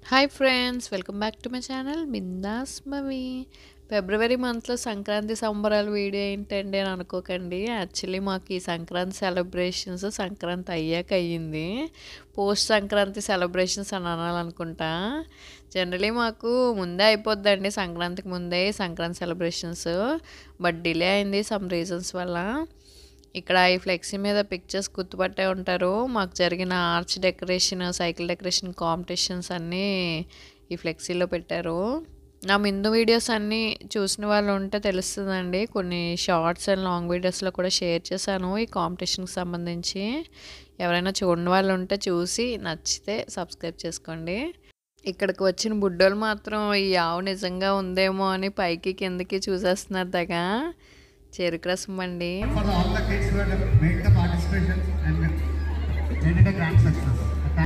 Hi friends welcome back to my channel Bindaas మవి February మంత్లో సంక్రాంతి సంబరాల వీడియో ఏంటండి అని అనుకోకండి యాక్చువల్లీ మాకు ఈ సంక్రాంతి సెలబ్రేషన్స్ సంక్రాంతి అయ్యాక అయ్యింది పోస్ట్ సంక్రాంతి సెలబ్రేషన్స్ అని అనాలనుకుంటా జనరలీ మాకు ముందే అయిపోద్దండి సంక్రాంతికి ముందే సంక్రాంతి సెలబ్రేషన్స్ బట్ డిలే అయింది సమ్ రీజన్స్ వల్ల ఇక్కడ ఈ ఫ్లెక్సీ మీద పిక్చర్స్ గుర్తుపట్టే ఉంటారు మాకు జరిగిన arch decoration cycle decoration competitions అన్నీ ఈ ఫ్లెక్సీలో పెట్టారు నా ముందు వీడియోస్ అన్నీ చూసిన వాళ్ళు ఉంటే తెలుస్తుందండి కొన్ని షార్ట్స్ అండ్ లాంగ్ వీడియోస్లో కూడా షేర్ చేశాను ఈ కాంపిటీషన్కి సంబంధించి ఎవరైనా చూడని వాళ్ళు ఉంటే చూసి నచ్చితే సబ్స్క్రైబ్ చేసుకోండి ఇక్కడికి వచ్చిన బుడ్డోళ్ళు మాత్రం ఈ ఆవు నిజంగా ఉందేమో అని పైకి కిందకి చూసేస్తున్నారు దగ్గర చెరుకు రసం అండి for all the kids who have made the participation and made it a grand success.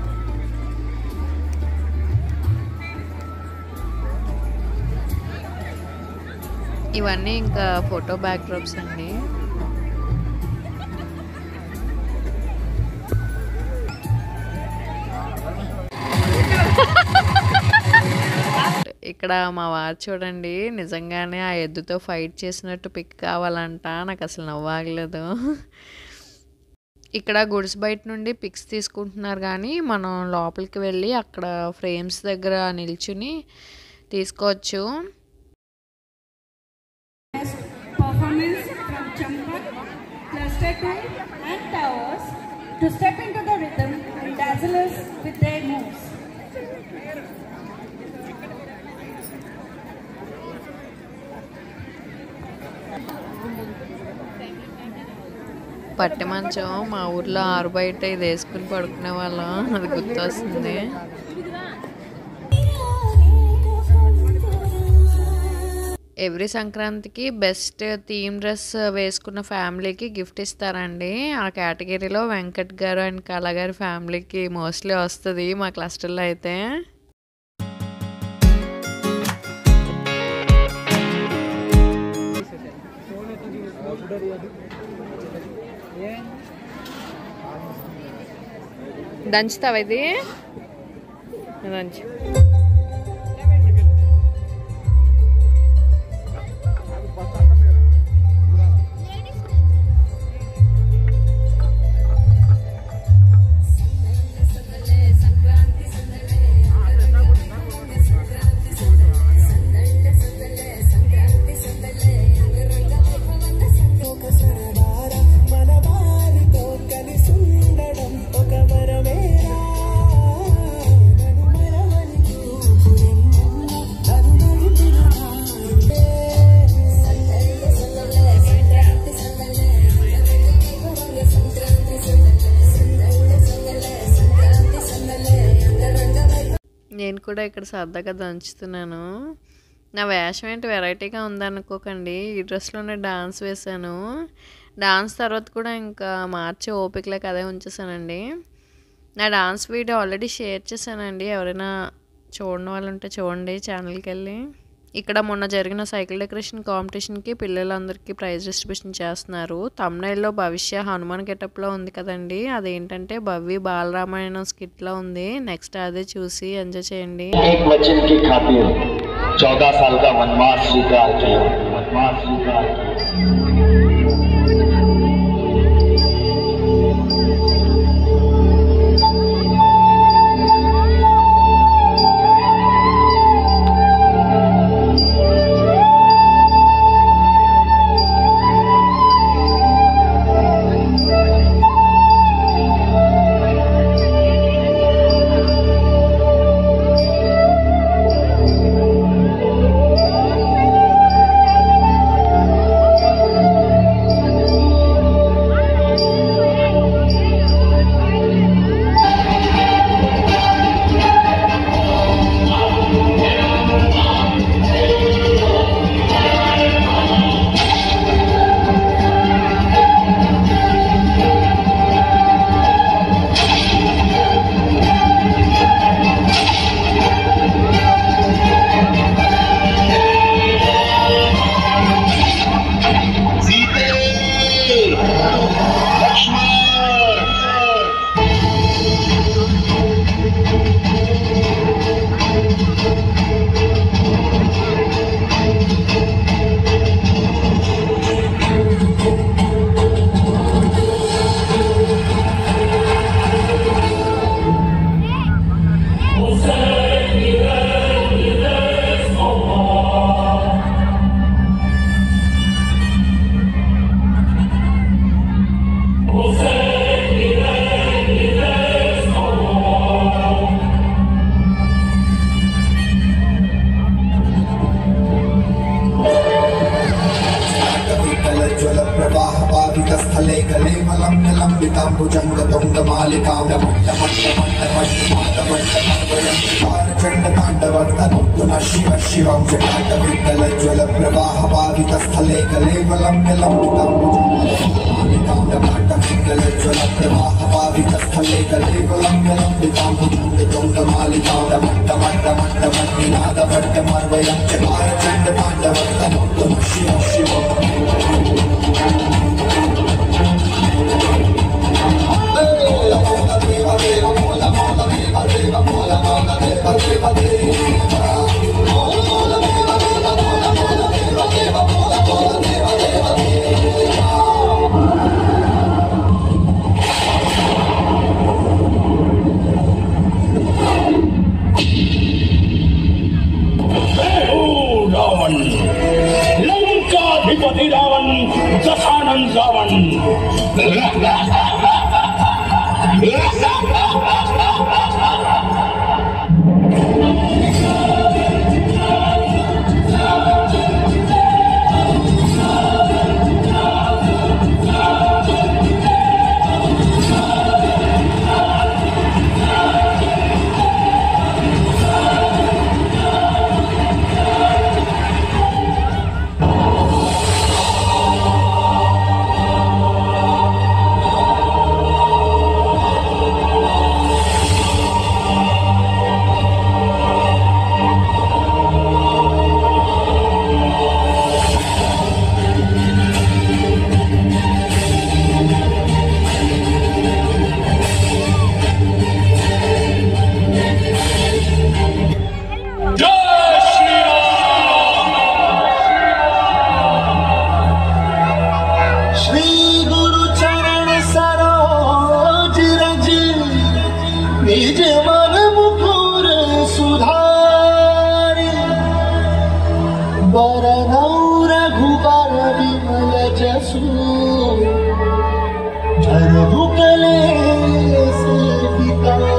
ఇవన్నీ ఇంకా ఫోటో బ్యాక్డ్రాప్స్ అండి ఇక్కడ మా వారు చూడండి నిజంగానే ఆ ఎద్దుతో ఫైట్ చేసినట్టు పిక్ కావాలంట నాకు అసలు నవ్వాగలేదు ఇక్కడ గుడిస్ బయట నుండి పిక్స్ తీసుకుంటున్నారు కానీ మనం లోపలికి వెళ్ళి అక్కడ ఫ్రేమ్స్ దగ్గర నిల్చుని తీసుకోవచ్చు performance from Champak, Cluster 2 and Towers to step into the rhythm and dazzle us with their moves. పట్టె మంచం మా ఊర్లో ఆరు బయట ఇది వేసుకుని పడుకునే వాళ్ళం అది గుర్తొస్తుంది ఎవ్రీ సంక్రాంతికి బెస్ట్ థీమ్ డ్రెస్ వేసుకున్న ఫ్యామిలీకి గిఫ్ట్ ఇస్తారండి ఆ కేటగిరీలో వెంకట్ గారు అండ్ కళ గారి ఫ్యామిలీకి మోస్ట్లీ వస్తుంది మా క్లస్టర్లో అయితే దంచుతావా ఇది దంచు నేను కూడా ఇక్కడ సరదాగా దంచుతున్నాను నా వేషం ఏంటి వెరైటీగా ఉందనుకోకండి ఈ డ్రెస్లోనే డాన్స్ వేశాను డాన్స్ తర్వాత కూడా ఇంకా మార్చి ఓపికలేక అదే ఉంచేసానండి నా డాన్స్ వీడియో ఆల్రెడీ షేర్ చేశానండి ఎవరైనా చూడని వాళ్ళు ఉంటే చూడండి ఛానల్కి వెళ్ళి ఇక్కడ మొన్న జరిగిన సైకిల్ డెకరేషన్ కాంపిటీషన్కి పిల్లలందరికీ ప్రైజ్ డిస్ట్రిబ్యూషన్ చేస్తున్నారు తమిళలో భవిష్య హనుమాన్ గెటప్లో ఉంది కదండి అదేంటంటే భవ్య బాలరామాయణం స్కిట్లో ఉంది నెక్స్ట్ అదే చూసి ఎంజాయ్ చేయండి एक वचन की खातिर चौदह साल का वनवास स्वीकार किया वनवास स्वीकार किया Thank చండ తాండవర్తనొత్తున శివ శివం జటాటవికలజ్వల ప్రవాహ పావిత స్థలే కలేవలం జ్వల ప్రవాహ పావిత స్థలే కలేవలం మాలికాండ మట్ట మట్ట మట్ట మట్టినాద వడ్డ మర్వయం చకార చండ తాండవర్తనొత్తున శివ శివం ओ रावण लंकाधिपति रावण दशानंद रावण जय श्री श्री गुरु चरण सरोज रज निज मन मुकुर सुधारि बरनौ रघुबर विमल जसु धरहु कलेस विकार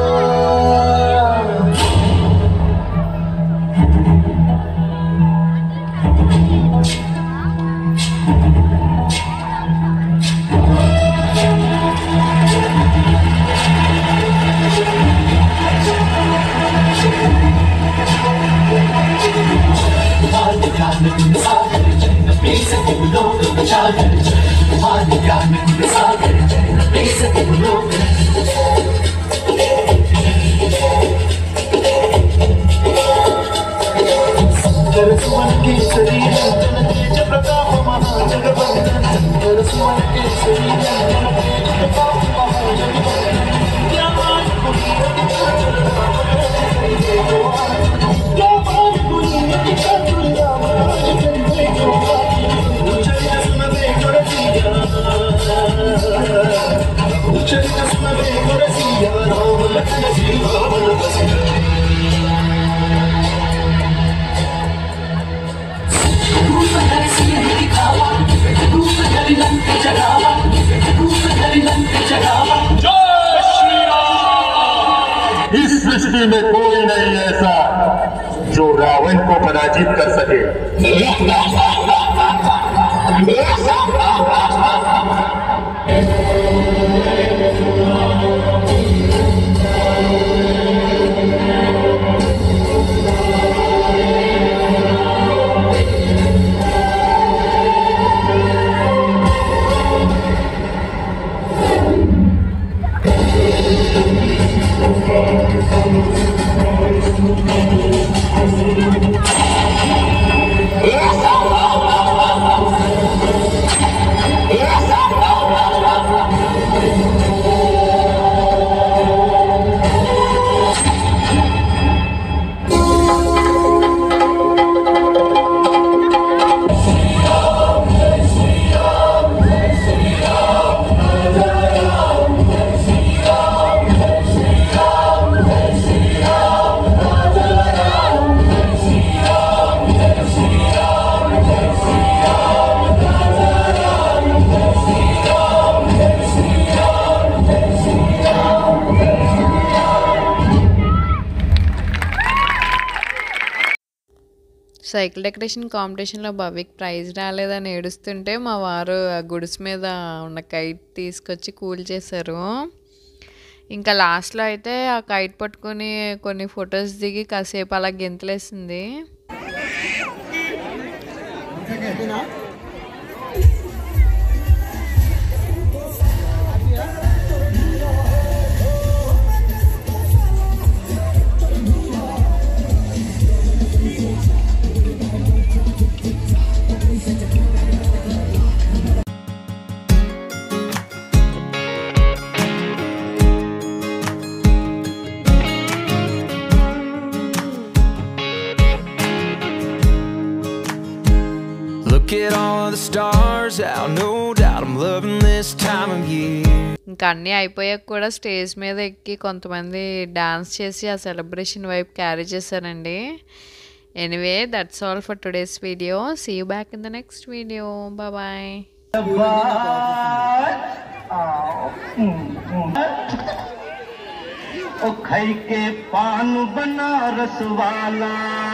सरस्वन केसरी नंदन तेज प्रताप महाजगवंदन सरस्वन केसरी नंदन तेज प्रताप महाजगवंदन ज्ञान गुणीयति चातुर ज्ञान गुणीयति चातुर राम राजचंद्र जो उच्चरित सुनबे करसिया उच्चरित सुनबे करसिया राम लखन सीता मन बसिया जय श्री राम इस सृष्टि में कोई नहीं ऐसा जो रावण को पराजित कर सके సైకిల్ డెకరేషన్ కాంపిటీషన్లో భవ్యకి ప్రైజ్ రాలేదని ఏడుస్తుంటే మా వారు ఆ గుడిసె మీద ఉన్న కైట్ తీసుకొచ్చి కూల్ చేశారు ఇంకా లాస్ట్లో అయితే ఆ కైట్ పట్టుకొని కొన్ని ఫొటోస్ దిగి కాసేపు అలా గెంతులేసింది Look at all the stars out, no doubt I'm loving this time of year. ఇంకా అన్నీ అయిపోయాక కూడా స్టేజ్ మీద ఎక్కి కొంతమంది డాన్స్ చేసి ఆ సెలబ్రేషన్ వైపు క్యారీ చేశారండి anyway that's all for today's video see you back in the next video bye ओ खई के पान बनारस वाला